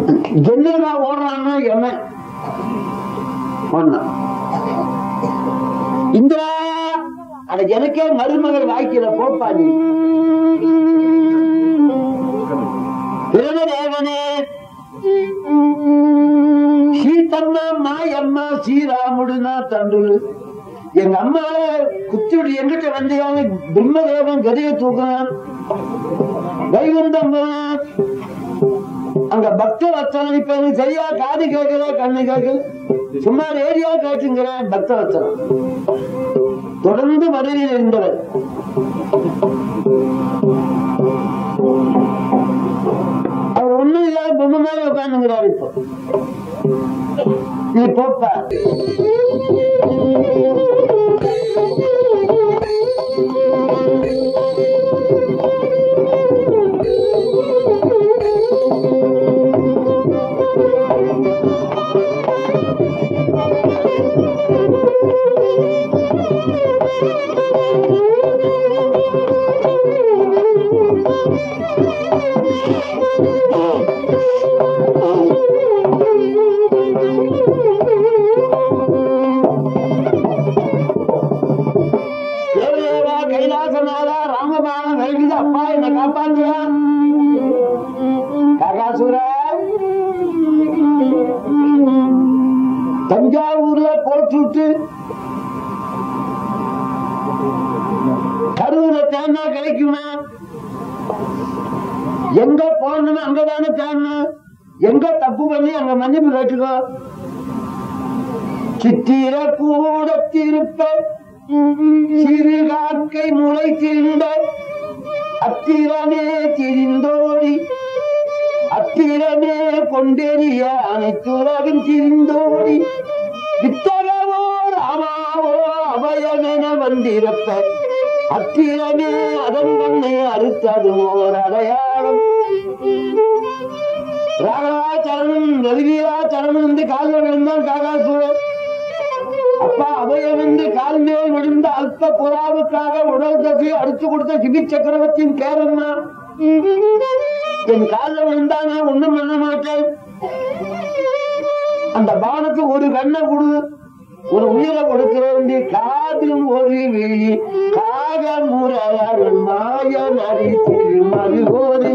ஜென்னிலா ஓடுறான்னா எவன் ஒண்ணு இந்திரா அட எனக்கே மருமகள் வாய்க்கிற போப்பா நீ பிரமதேவனே சீத்தம்மா மாயம்மா ஸ்ரீராமுடுனா தண்டுரு எங்க அம்மா குத்திவிட்டு எங்கிட்ட வந்தியாங்க பிரம்மதேவன் கதையை தூக்குறான் வைகுந்தம் போனான். அங்க பக்த வச்சனம் இப்ப எனக்கு சரியா காது கேட்கல கண்ணு கேட்கல சும்மா ரேடியோ கேட்டுங்கிறேன் பக்த வச்சனம் தொடர்ந்து மதுரையில் இருந்தவர் அவர் ஒண்ணும் இல்லாத பொம்மை மாதிரி உட்காந்துங்கிறார் இப்போ நீ போப்பா தேவதேவா கைலாசநாதா ராமபாணம் வைகுது அப்பா என்ன காப்பாத்துவா காகாசுரா தஞ்சாவூர்ல போட்டுட்டு கருவுல தேனா கிடைக்குமா எங்க போடணுமோ அங்கதானே தேடணும் எங்க தப்பு பண்ணி அங்க மன்னிப்பு கேட்டுக்கோ சித்திர கூடத்திருப்ப சிறு காக்கை முளை திரிந்த அத்திரமே திரிந்தோடி அத்திரமே கொண்டெறிய அனைத்துலகம் திரிந்தோடி வித்தகவோ ராமாவோ அபயமென வந்திருப்ப அத்திரமே அதன் கண்ணை அறுத்தது ஓர் அடையாளம் ராகவாச்சரணம் ரவிவீராச்சரணம் என்று காலில் விழுந்தான் காகாசுரன் அப்பா அபயம் என்று கால் மேல் விழுந்த அல்ப புறாவுக்காக உடல் தசை அடிச்சு கொடுத்த சிபி சக்கரவர்த்தியின் கேரன்னா என் காலில் விழுந்தா நான் ஒண்ணும் பண்ண மாட்டேன் அந்த பானுக்கு ஒரு கண்ணை கொடு ஒரு உயிரை கொடுக்கிற வேண்டிய காதிலும் ஒரு விழி காக முறையார் மாய நரி திருமருகோரி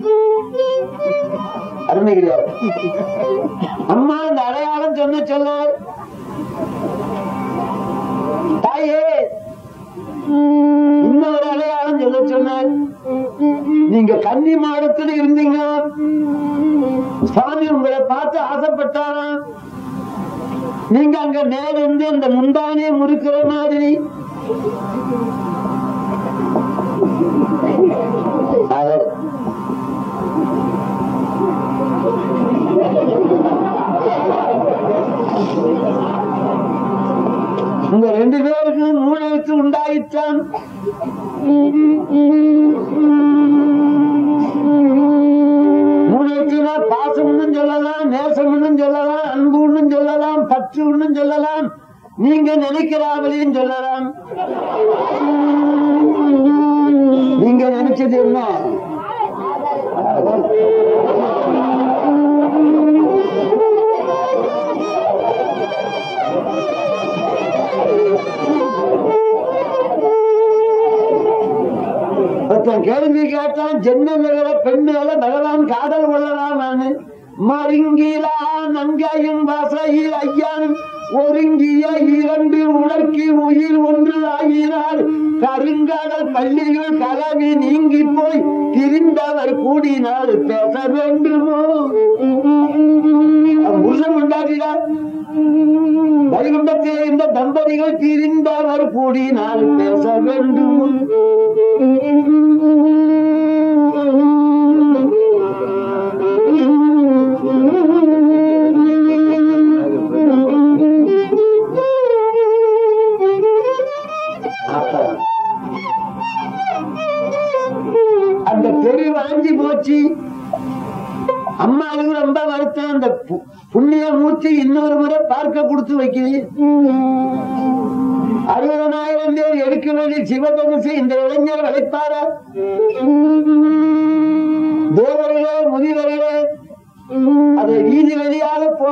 அருணகிரியார் அம்மா அந்த அடையாளம் சொன்ன சொல்ல தாயே இன்னொரு அடையாளம் சொல்ல சொன்னார் நீங்க கன்னி மாடத்துல இருந்தீங்க சுவாமி உங்களை பார்த்து ஆசைப்பட்டாராம் நீங்க அங்க நேர இருந்து அந்த முந்தானே முறுக்கிற மாதிரி அது உங்க ரெண்டு பேருக்கு மூணு எழுத்து உண்டாயிற்றான் மூணு எழுத்துனா பாசம்னு சொல்லலாம் நேசம்னு சொல்லலாம் அன்புன்னு சொல்லலாம் பற்றுன்னு சொல்லலாம் நீங்க நினைக்கிறாங்களையும் சொல்லலாம் நீங்க நினைச்சது என்ன ஒருத்தன் கேள்வி கேட்டான் ஜென்மங்கள பெண்ணுகள பகவான் காதல் கொள்ளலாம் நானு மருங்கிலா நங்கையும் வசையில் ஐயானும் ஒருங்கிய இரண்டு உடற்கி உயிர் ஒன்று ஆகினார் கருங்கடல் பள்ளிகள் கலவி நீங்கி போய் திரிந்தவர் கூடினால் பேச வேண்டுமோ புருஷன் உண்டாகிறார் வைகுண்டத்தில் இந்த தம்பதிகள் பிரிந்தவர் கூடினால் பேச வேண்டும் அந்த தெரு வாஞ்சி போச்சு அம்மாவுக்கு ரொம்ப வருத்தம் அந்த பு- புண்ணிய மூர்த்தி இன்னொரு முறை பார்க்க கொடுத்து வைக்குது அறுபதனாயிரம் பேர் எடுக்க வேண்டிய சிவதனுசு இந்த இளைஞர் வளைப்பாரா தேவர்களே முதிவர்களே அது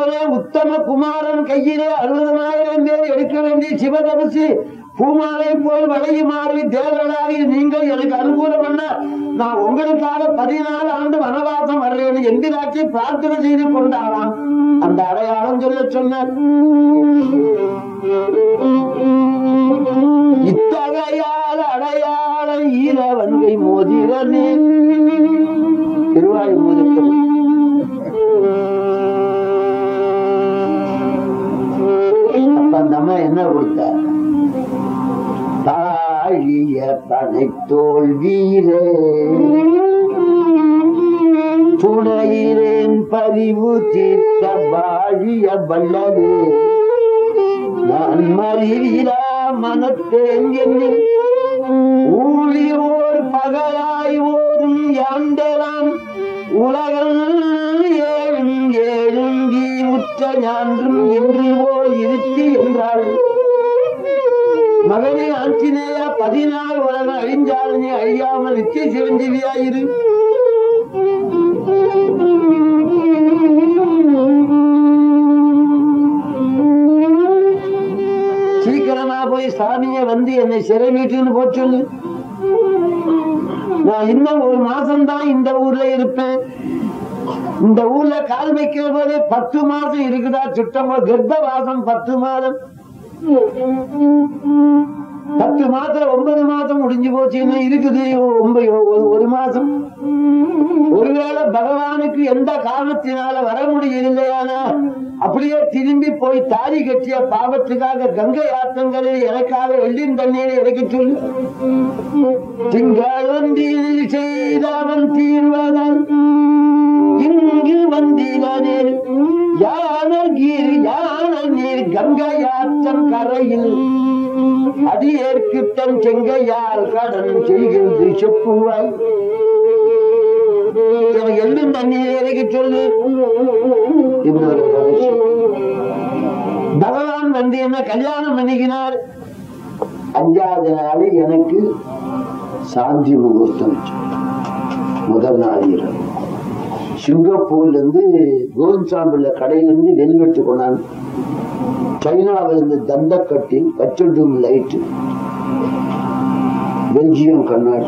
போல உத்தம குமாரன் கையிலே அறுபதனாயிரம் பேர் எடுக்க வேண்டிய சிவதரிசி பூமாலை போல் வளையுமாறி தேவர்களாகி நீங்கள் எனக்கு அனுகூலம் பண்ண நான் உங்களுக்காக பதினாலு ஆண்டு வனவாசம் வர்றேன் எந்திராட்சி பிரார்த்தனை செய்து கொண்டாராம் அந்த அடையாளம் சொல்ல சொன்னார் இத்தகையால் அடையாள ஈரவன்கை மோதிரனே திருவாய் மோதிரம் அப்ப அந்த அம்மா என்ன கொடுத்தா தாழிய பனைத்தோல் வீரே துணையிலேன் பதிவு தீர்த்த வாழிய வல்லவே நான் மறிவீரா மனத்தேன் என்னில் ஊழி ஓர் பகலாய் ஓதும் யாண்டலாம் உலகம் ஏழும் ஏழுங்கி உற்ற ஞான்றும் என்று போல் இருத்தி என்றாள் மகனே ஆஞ்சநேயா பதினாறு உலகம் அழிஞ்சாலும் நீ அழியாமல் நித்திய சிரஞ்சீவியாயிரு சீக்கிரமா போய் சாமிய வந்து என்னை சிறை வீட்டுன்னு போக சொல்லு நான் இன்னும் ஒரு மாசம் தான் இந்த ஊர்ல இருப்பேன் இந்த ஊர்ல கால் வைக்கிற போதே பத்து மாசம் இருக்குதா சுட்டம் கர்ப்ப வாசம் பத்து மாதம் பத்து மாசம் ஒன்பது மாசம் முடிஞ்சு போச்சு இன்னும் இருக்குது ஒன்பது ஒரு- ஒரு மாசம் ஒருவேளை பகவானுக்கு எந்த காரணத்தினால வர முடியவில்லையானா அப்படியே திரும்பி போய் தாலி கட்டிய பாவத்துக்காக கங்கை ஆத்தங்களில் எனக்காக வெள்ளின் தண்ணீரை இறக்கி சொல்லு திங்களொன்றில் செய்தவன் தீர்வதன் இங்கு வந்திலனேல் யானகீர் யான நீர் கங்கையாற்றன் கரையில் அடியேற்கு தன் செங்கையால் கடன் செய்கின்ற செப்புவாய் இவன் எள்ளும் தண்ணீரை இறக்கி சொல்லு இன்னொரு ரகசியம். பகவான் வந்து என்ன கல்யாணம் பண்ணிக்கினார் அஞ்சாவது நாள் எனக்கு சாந்தி முகூர்த்தம் முதல் நாள் இரவு சிங்கப்பூர்ல இருந்து கோவிந்த்சாம்பிள்ள கடையில இருந்து வெல்வெட்டு கொண்டாந்து சைனாவில இருந்து தந்தக்கட்டி பச்சடும் லைட்டு பெல்ஜியம் கண்ணாடி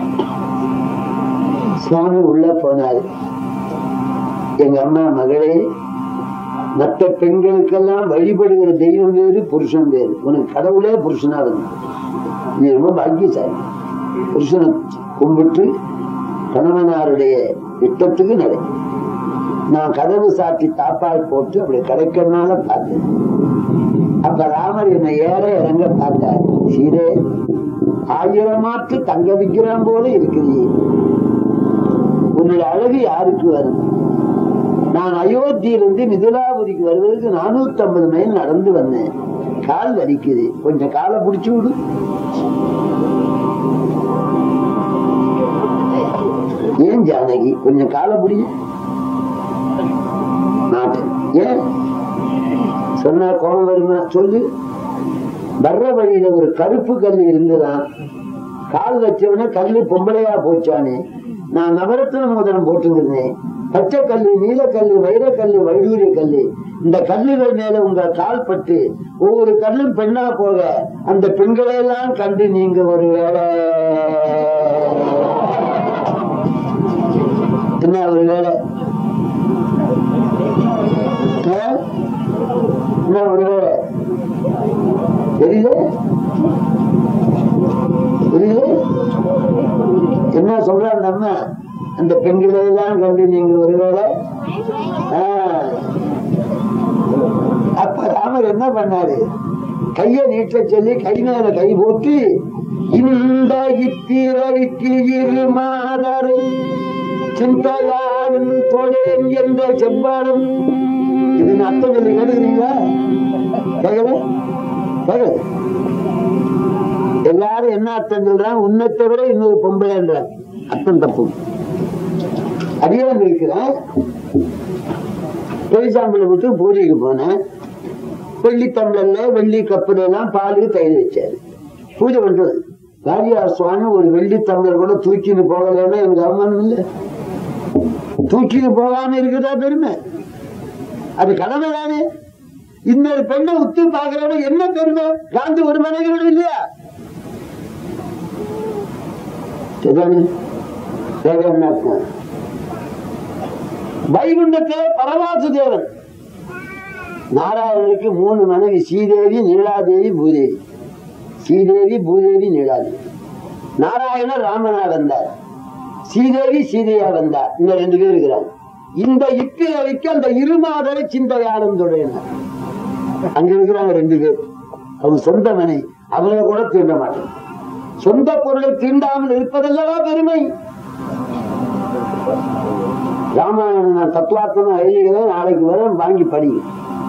சுவாமி உள்ள போனாரு எங்க அம்மா மகளே மற்ற பெண்களுக்கெல்லாம் வழிபடுகிற தெய்வம் வேறு புருஷன் வேறு உனக்கு கடவுளே புருஷனா வந்து நீ ரொம்ப பாக்கியசாலி புருஷனை கும்பிட்டு கணவனாருடைய திட்டத்துக்கு நடை நான் கதவு சாத்தி தாப்பால் போட்டு அப்படி கடைக்கனால பார்த்தேன் அப்ப ராமர் என்னை ஏற இறங்க பார்த்தார் சீரே ஆயிரமாற்று தங்க விக்கிரம் போல இருக்குது உன்னுடைய அழகு யாருக்கு வரும் நான் அயோத்தியிலிருந்து மிதுலாபுரிக்கு வருவதற்கு நானூத்தி ஐம்பது மைல் நடந்து வந்தேன் கால் வலிக்குது கொஞ்சம் காலை பிடிச்சு விடு ஏன் ஜானகி கொஞ்சம் காலை பிடி மாட்டேன் ஏன் சொன்னா கோபம் வருமா சொல்லு வர்ற வழியில ஒரு கருப்பு கல் இருந்துதான் கால் வச்சவன கல்லு பொம்பளையா போச்சானே நான் நவரத்ன மோதிரம் போட்டுருந்தேன் பச்சை கல்லு நீலக்கல்லு வைரக்கல்லு வைடூரிய கல்லு இந்த கல்லுகள் மேல உங்க கால் பட்டு ஒவ்வொரு கல்லும் பெண்ணா போக அந்த பெண்களை எல்லாம் கண்டு நீங்க ஒரு வேலை என்ன ஒரு வேலை ஆ? என்ன ஒரு வேலை தெரியுது புரியுது என்ன சொல்றாரு நம்ம அந்த பெண்களை எல்லாம் கண்டு நீங்க ஒருவேளை ஆ. அப்ப ராமர் என்ன பண்ணாரு கைய நீட்ட சொல்லி கை மேல கை போட்டு இந்த இத்திரைக்கு இரு மாதரை சிந்தையாரும் தொழேன் என்ற செவ்வாடும் இது அர்த்தம் சொல்லி கேட்டுக்கிறீங்களா கேட்கல கேட்கல எல்லாரும் என்ன அர்த்தம் சொல்றாங்க உன்னை தவிர இன்னொரு பொம்பளைன்ற அர்த்தம் தப்பு அடியான் இருக்கிறேன் பெரிசாம்பிளை விட்டு பூஜைக்கு போனேன் வெள்ளி தம்பளல்ல வெள்ளி கப்புல எல்லாம் பால் தயிர் வச்சாரு பூஜை பண்றது வாரியார் சுவாமி ஒரு வெள்ளி தம்பளர் கூட தூக்கின்னு போகலன்னா எனக்கு அவமானம் இல்லை தூக்கின்னு போகாம இருக்குதா பெருமை அது கடமை தானே இன்னொரு பெண்ணை உத்து பார்க்கிறவன என்ன பெருமை காந்தி ஒரு மனைவியோடு இல்லையா சரிதானே? வேற என்ன அர்த்தம்? வைகுண்டத்திலே பரவாசு தேவன் நாராயணனுக்கு மூணு மனைவி ஸ்ரீதேவி நீலாதேவி பூதேவி ஸ்ரீதேவி பூதேவி நீலாதேவி நாராயணர் ராமனா வந்தார் ஸ்ரீதேவி சீதையா வந்தார் இந்த ரெண்டு பேர் இருக்கிறாங்க இந்த இப்பிரவைக்கு அந்த இருமாதரை சிந்தையானந்துடையனர் அங்க இருக்கிறாங்க ரெண்டு பேர் அவங்க சொந்த மனை அவரை கூட தீண்ட மாட்டேன் சொந்த பொருளை தீண்டாமல் இருப்பதல்லவா பெருமை ராமாயணம் நான் தத்துவார்த்தமா எழுதிக்கிறேன் நாளைக்கு வர வாங்கி படி